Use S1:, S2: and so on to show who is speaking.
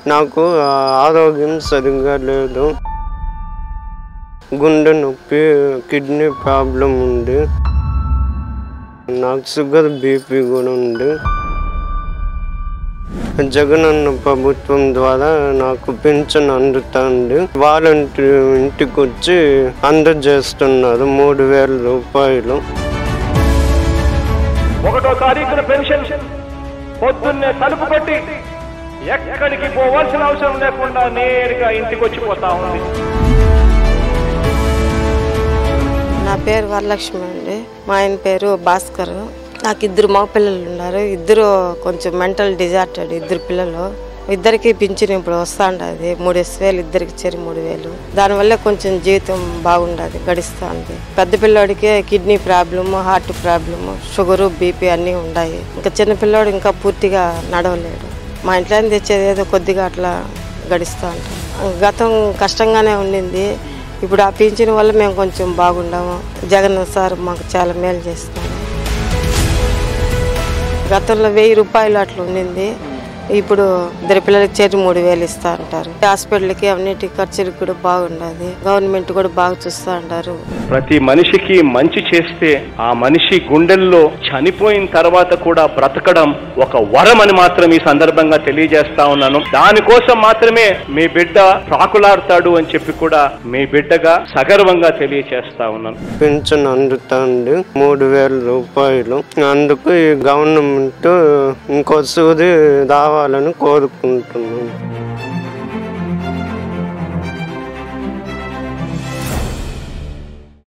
S1: నాకు ఆ, ఆరోగ్యం సరిగ్గా లేదు గుండె నొప్పి కిడ్నీ ప్రాబ్లం ఉంది నాకు షుగర్ బీపీ కూడా ఉంది జగనన్న ప్రభుత్వం ద్వారా నాకు పింఛన్ అందుతుంది వాలంటీ ఇంటికి వచ్చి అందజేస్తున్నారు మూడు వేల రూపాయలు
S2: ఒకటో తారీఖున పెన్షన్ పొద్దున్నే తలుపు కొట్టి ఎక్కడికి పోవాల్సిన అవసరం లేకుండా నేరుగా ఇంటికి వచ్చిపోతా ఉంది
S3: నా పేరు వరలక్ష్మి అండి మా ఆయన పేరు భాస్కర్ నాకు ఇద్దరు మగ పిల్లలు ఉన్నారు ఇద్దరు కొంచెం మెంటల్ డిజార్టెడ్ ఇద్దరు పిల్లలు ఇద్దరికి పింఛన్ ఇప్పుడు వస్తా ఉండదు మూడు వేలు ఇద్దరికి చెరి మూడు వేలు దానివల్ల కొంచెం జీవితం బాగుండదు గడిస్తూ ఉంది పెద్ద పిల్లోడికి kidney problem heart problem sugar BP అన్నీ ఉన్నాయి ఇంకా చిన్న పిల్లోడు ఇంకా పూర్తిగా నడవలేడు మా ఇంట్లో తెచ్చేది ఏదో కొద్దిగా అట్లా గడిస్తూ ఉంటాం గతం కష్టంగానే ఉండింది ఇప్పుడు ఆ పింఛన్ వల్ల మేము కొంచెం బాగుండాము జగన్ సార్ మాకు చాలా మేలు చేస్తున్నారు గతంలో వెయ్యి రూపాయలు అట్లా ఉండింది ఇప్పుడు ఇద్దరు పిల్లలకి చేరి మూడు వేలు ఇస్తా అంటారు హాస్పిటల్కి అన్నిటి ఖర్చులకు కూడా బాగుండదు గవర్నమెంట్ కూడా బాగా చూస్తూ ఉంటారు
S2: ప్రతి మనిషికి మంచి చేస్తే ఆ మనిషి గుండెల్లో చనిపోయిన తర్వాత కూడా బ్రతకడం ఒక వరం అని మాత్రం ఈ సందర్భంగా తెలియజేస్తా ఉన్నాను దానికోసం మాత్రమే మీ బిడ్డ ప్రాకులాడతాడు అని చెప్పి కూడా మీ బిడ్డగా సగర్వంగా తెలియజేస్తా ఉన్నాను
S1: పింఛన్ అందుతుంది మూడు వేల రూపాయలు అందుకు ఈ గవర్నమెంట్ ఇంకో సూది రావాలని కోరుకుంటున్నాను